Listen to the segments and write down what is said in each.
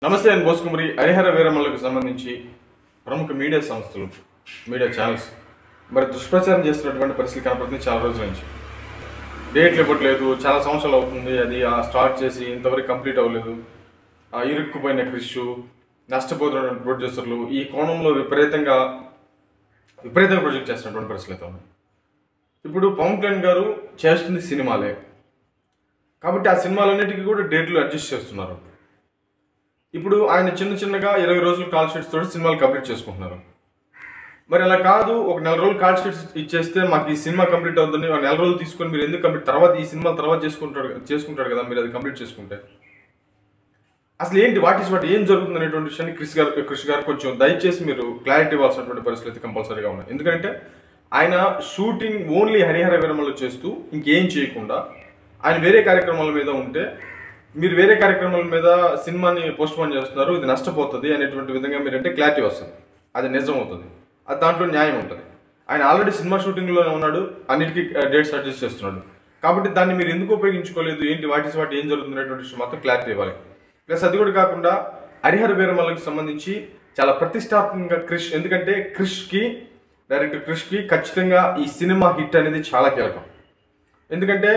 నమస్తే నేను బోసుకుమరి హరిహర వీరమ్మలకు సంబంధించి ప్రముఖ మీడియా సంస్థలు మీడియా ఛానల్స్ మరి దుష్ప్రచారం చేస్తున్నటువంటి పరిస్థితి కనపడుతుంది చాలా రోజుల నుంచి డేట్లు ఇవ్వట్లేదు చాలా సంవత్సరాలు అవుతుంది అది ఆ స్టార్ట్ చేసి ఇంతవరకు కంప్లీట్ అవ్వలేదు ఆ ఇరుక్కుపోయిన క్రిష్ నష్టపోతున్నటువంటి ప్రొడ్యూసర్లు ఈ కోణంలో విపరీతంగా విపరీతంగా ప్రొజెక్ట్ చేస్తున్నటువంటి పరిస్థితులు అయితే ఉన్నాయి ఇప్పుడు పవన్ కళ్యాణ్ గారు చేస్తుంది సినిమాలే కాబట్టి ఆ సినిమాలన్నిటికీ కూడా డేట్లు అడ్జస్ట్ చేస్తున్నారు ఇప్పుడు ఆయన చిన్న చిన్నగా ఇరవై రోజులు కాల్ షీట్స్ తోటి సినిమాలు కంప్లీట్ చేసుకుంటున్నారు మరి అలా కాదు ఒక నెల రోజులు కాల్ షీట్స్ ఇచ్చేస్తే మాకు ఈ సినిమా కంప్లీట్ అవుతుంది ఒక నెల రోజులు తీసుకొని మీరు ఎందుకు కంప్లీట్ తర్వాత ఈ సినిమా తర్వాత చేసుకుంటాడు చేసుకుంటాడు కదా మీరు అది కంప్లీట్ చేసుకుంటే అసలు ఏంటి వాట్ ఈస్ వాట్ ఏం జరుగుతుంది అనేటువంటి విషయాన్ని క్రిష్ గారు క్రిష్ గారు కొంచెం దయచేసి మీరు క్లారిటీ ఇవ్వాల్సినటువంటి పరిస్థితులు అయితే కంపల్సరీగా ఉన్నాయి ఎందుకంటే ఆయన షూటింగ్ ఓన్లీ హరిహర విరమలు చేస్తూ ఇంకేం చేయకుండా ఆయన వేరే కార్యక్రమాల మీద ఉంటే మీరు వేరే కార్యక్రమాల మీద సినిమాని పోస్ట్ పోన్ చేస్తున్నారు ఇది నష్టపోతుంది అనేటువంటి విధంగా మీరంటే క్లారిటీ వస్తుంది అది నిజం అవుతుంది అది దాంట్లో న్యాయం ఉంటుంది ఆయన ఆల్రెడీ సినిమా షూటింగ్లోనే ఉన్నాడు అన్నిటికీ డేట్స్ అడ్జస్ట్ చేస్తున్నాడు కాబట్టి దాన్ని మీరు ఎందుకు ఉపయోగించుకోలేదు ఏంటి వాటి వాటి ఏం జరుగుతుంది అనేటువంటి విషయం మాత్రం క్లారిటీ ఇవ్వాలి ప్లస్ అది కూడా కాకుండా హరిహర వీరమల్లకి సంబంధించి చాలా ప్రతిష్టాత్మకంగా క్రిష్ ఎందుకంటే క్రిష్కి డైరెక్టర్ క్రిష్కి ఖచ్చితంగా ఈ సినిమా హిట్ అనేది చాలా కీలకం ఎందుకంటే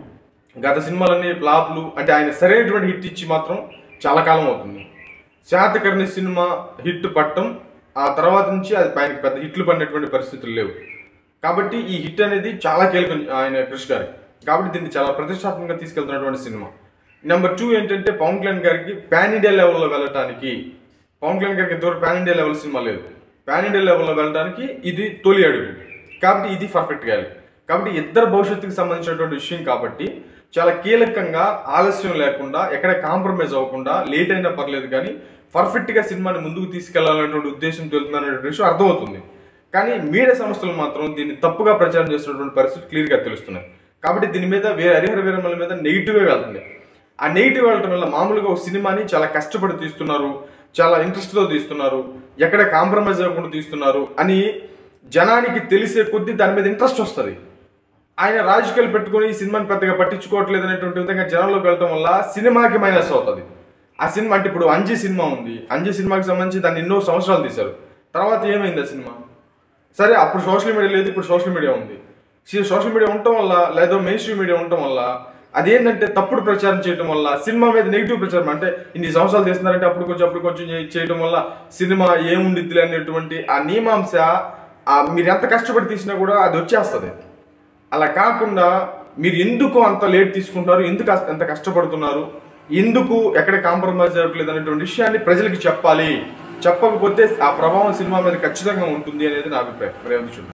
గత సినిమాలన్నీ ఫ్లాప్లు అంటే ఆయన సరైనటువంటి హిట్ ఇచ్చి మాత్రం చాలా కాలం అవుతుంది శాతకర్ణి సినిమా హిట్ పట్టడం ఆ తర్వాత నుంచి అది ఆయనకి పెద్ద హిట్లు పడినటువంటి పరిస్థితులు లేవు కాబట్టి ఈ హిట్ అనేది చాలా కీలకం ఆయన క్రిష్ గారికి కాబట్టి దీన్ని చాలా ప్రతిష్టాత్మకంగా తీసుకెళ్తున్నటువంటి సినిమా నెంబర్ టూ ఏంటంటే పవన్ కళ్యాణ్ గారికి పాన్ ఇండియా లెవెల్లో వెళ్ళటానికి పవన్ కళ్యాణ్ గారికి ఇంతవరకు పాన్ ఇండియా లెవెల్ సినిమా లేదు పాన్ ఇండియా లెవెల్లో వెళ్ళడానికి ఇది తొలి అడుగు కాబట్టి ఇది పర్ఫెక్ట్ గా కాబట్టి ఇద్దరు భవిష్యత్తుకు సంబంధించినటువంటి విషయం కాబట్టి చాలా కీలకంగా ఆలస్యం లేకుండా ఎక్కడ కాంప్రమైజ్ అవ్వకుండా లేట్ అయినా పర్లేదు కానీ పర్ఫెక్ట్ గా సినిమాని ముందుకు తీసుకెళ్లాలనేటువంటి ఉద్దేశం తెలుతుందనేటువంటి విషయం అర్థమవుతుంది కానీ మీడియా సంస్థలు మాత్రం దీన్ని తప్పుగా ప్రచారం చేస్తున్నటువంటి పరిస్థితి క్లియర్ గా తెలుస్తున్నాయి కాబట్టి దీని మీద వేరే హరిహర వీరమల మీద నెగిటివ్గా వెళ్తుంది ఆ నెగిటివ్ వెళ్ళటం వల్ల మామూలుగా ఒక సినిమాని చాలా కష్టపడి తీస్తున్నారు చాలా ఇంట్రెస్ట్తో తీస్తున్నారు ఎక్కడ కాంప్రమైజ్ అవ్వకుండా తీస్తున్నారు అని జనానికి తెలిసే కొద్దీ దాని మీద ఇంట్రెస్ట్ వస్తుంది ఆయన రాజకీయాలు పెట్టుకొని ఈ సినిమాని పెద్దగా పట్టించుకోవట్లేదు అనేటువంటి విధంగా జనంలోకి వెళ్ళడం వల్ల సినిమాకి మైనస్ అవుతుంది ఆ సినిమా అంటే ఇప్పుడు అంజీ సినిమా ఉంది అంజీ సినిమాకి సంబంధించి దాన్ని ఎన్నో సంవత్సరాలు తీశారు తర్వాత ఏమైంది ఆ సినిమా సరే అప్పుడు సోషల్ మీడియా లేదు ఇప్పుడు సోషల్ మీడియా ఉంది సి- సోషల్ మీడియా ఉండటం వల్ల లేదా మెయిన్ స్ట్రీమ్ మీడియా ఉండటం వల్ల అదేంటంటే తప్పుడు ప్రచారం చేయడం వల్ల సినిమా మీద నెగిటివ్ ప్రచారం అంటే ఇన్ని సంవత్సరాలు చేస్తున్నారంటే అప్పుడు కొంచెం అప్పుడు కొంచెం చే- చేయడం వల్ల సినిమా ఏముండిద్ది అనేటువంటి ఆ నియమాంశ ఆ మీరు ఎంత కష్టపడి తీసినా కూడా అది వచ్చేస్తుంది అలా కాకుండా మీరు ఎందుకు అంత లేట్ తీసుకుంటారు ఎందుకు అస- ఎంత కష్టపడుతున్నారు ఎందుకు ఎక్కడ కాంప్రమైజ్ అవ్వట్లేదు అనేటువంటి విషయాన్ని ప్రజలకు చెప్పాలి చెప్పకపోతే ఆ ప్రభావం సినిమా మీద ఖచ్చితంగా ఉంటుంది అనేది నా అభిప్రాయం ప్రేమ